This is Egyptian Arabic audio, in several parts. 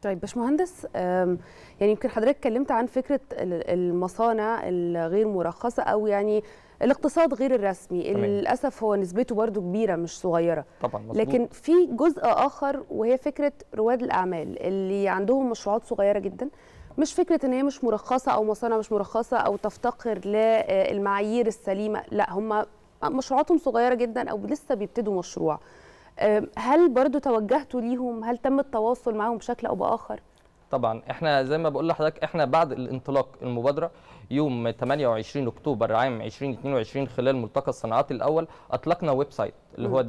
طيب باشمهندس يعني يمكن حضرتك اتكلمت عن فكره المصانع الغير مرخصه او يعني الاقتصاد غير الرسمي تمام. للاسف هو نسبته برضو كبيره مش صغيره طبعا مظبوط لكن في جزء اخر وهي فكره رواد الاعمال اللي عندهم مشروعات صغيره جدا مش فكره ان هي مش مرخصه او مصانع مش مرخصه او تفتقر للمعايير السليمه لا هم مشروعاتهم صغيره جدا او لسه بيبتدوا مشروع أم، هل برضو توجهتوا ليهم هل تم التواصل معهم بشكل او باخر طبعا احنا زي ما بقول لحضرتك احنا بعد الانطلاق المبادره يوم 28 اكتوبر عام 2022 خلال ملتقى الصناعات الاول اطلقنا ويب سايت اللي هو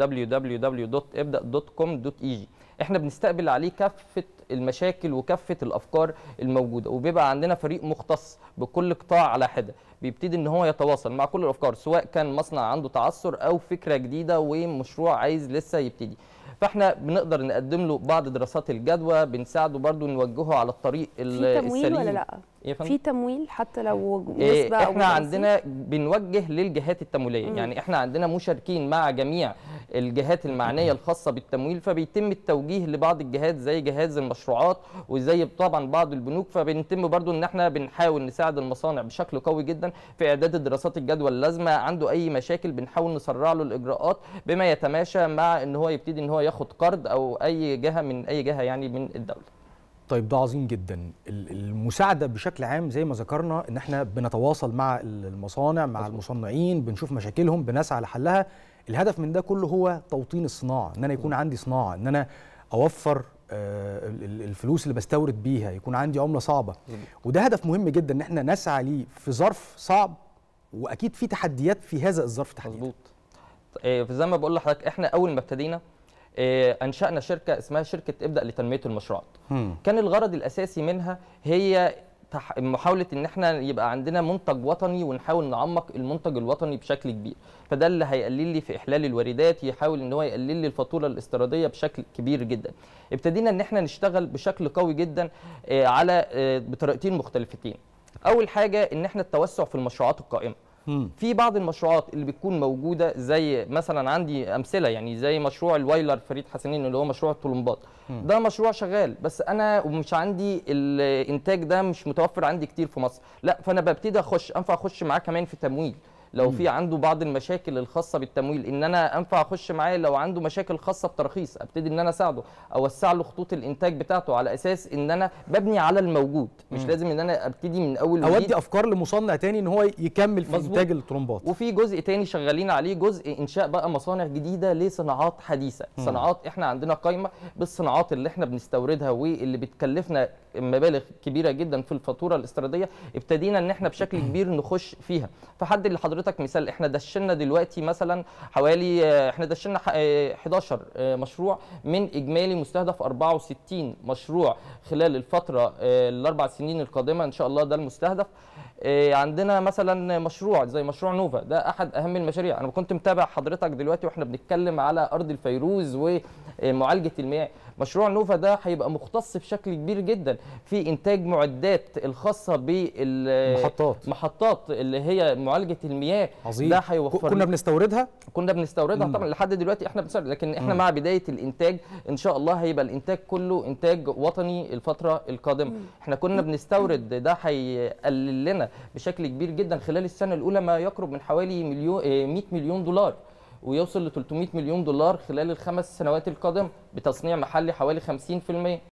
www.ibda.com.eg احنا بنستقبل عليه كافه المشاكل وكافه الافكار الموجوده وبيبقى عندنا فريق مختص بكل قطاع على حده بيبتدي ان هو يتواصل مع كل الافكار سواء كان مصنع عنده تعثر او فكره جديده ومشروع عايز لسه يبتدي فاحنا بنقدر نقدم له بعض دراسات الجدوى بنساعده برضو نوجهه على الطريق ال- في تمويل السليم ولا لا إيه يا فندم؟ في تمويل حتى لو إيه، نسبه او احنا جزء عندنا بنوجه للجهات التمويليه مم. يعني احنا عندنا مشاركين مع جميع الجهات المعنيه الخاصه بالتمويل فبيتم التوجيه لبعض الجهات زي جهاز المشروعات وزي طبعا بعض البنوك فبنتم برضو ان احنا بنحاول نساعد المصانع بشكل قوي جدا في اعداد الدراسات الجدوى اللازمه عنده اي مشاكل بنحاول نسرع له الاجراءات بما يتماشى مع ان هو يبتدي ان هو ياخد قرض او اي جهه من اي جهه يعني من الدوله طيب ده عظيم جدا ال- المساعده بشكل عام زي ما ذكرنا ان احنا بنتواصل مع المصانع مع مظبوط. المصنعين بنشوف مشاكلهم بنسعى لحلها الهدف من ده كله هو توطين الصناعه ان انا يكون عندي صناعه ان انا اوفر آه، ال- ال- الفلوس اللي بستورد بيها يكون عندي عمله صعبه وده هدف مهم جدا ان احنا نسعى ليه في ظرف صعب واكيد في تحديات في هذا الظرف تحديدا مظبوط إيه، زي ما بقول لحضرتك احنا اول ما ابتدينا إيه، انشانا شركه اسمها شركه ابدا لتنميه المشروعات مم. كان الغرض الاساسي منها هي تح- محاوله ان احنا يبقى عندنا منتج وطني ونحاول نعمق المنتج الوطني بشكل كبير فده اللي هيقلل لي في احلال الواردات يحاول ان هو يقلل لي الفاتوره الاستيراديه بشكل كبير جدا ابتدينا ان احنا نشتغل بشكل قوي جدا آه، على آه، بطريقتين مختلفتين اول حاجه ان احنا التوسع في المشروعات القائمه مم. في بعض المشروعات اللي بتكون موجوده زي مثلا عندي امثله يعني زي مشروع الوايلر فريد حسنين اللي هو مشروع الطلمبات ده مشروع شغال بس انا ومش عندي الانتاج ده مش متوفر عندي كتير في مصر لا فانا ببتدي اخش انفع اخش معاه كمان في تمويل لو في عنده بعض المشاكل الخاصه بالتمويل ان انا انفع اخش معاه لو عنده مشاكل خاصه بترخيص ابتدي ان انا اساعده اوسع له خطوط الانتاج بتاعته على اساس ان انا ببني على الموجود مش لازم ان انا ابتدي من اول وجديد اودي افكار لمصنع تاني ان هو يكمل في مظبوط. انتاج الطرمبات وفي جزء تاني شغالين عليه جزء انشاء بقى مصانع جديده لصناعات حديثه صناعات احنا عندنا قائمه بالصناعات اللي احنا بنستوردها واللي بتكلفنا مبالغ كبيره جدا في الفاتوره الاستيراديه ابتدينا ان احنا بشكل كبير نخش فيها فحد لحضرتك مثال احنا دشنا دلوقتي مثلا حوالي آه، احنا دشنا ح- آه، 11 آه، مشروع من اجمالي مستهدف 64 مشروع خلال الفتره آه، الاربع سنين القادمه ان شاء الله ده المستهدف آه، عندنا مثلا مشروع زي مشروع نوفا ده احد اهم المشاريع انا كنت متابع حضرتك دلوقتي واحنا بنتكلم على ارض الفيروز ومعالجه المياه مشروع نوفا ده هيبقى مختص بشكل كبير جدا في انتاج معدات الخاصه بال محطات. محطات اللي هي معالجه المياه عظيم ده ك- هيوفر كنا لي- بنستوردها كنا بنستوردها مم. طبعا لحد دلوقتي احنا بنستورد لكن احنا مم. مع بدايه الانتاج ان شاء الله هيبقى الانتاج كله انتاج وطني الفتره القادمه احنا كنا بنستورد ده هيقلل لنا بشكل كبير جدا خلال السنه الاولى ما يقرب من حوالي مليون آه، 100 مليون دولار ويوصل ل 300 مليون دولار خلال الخمس سنوات القادمه بتصنيع محلي حوالي 50%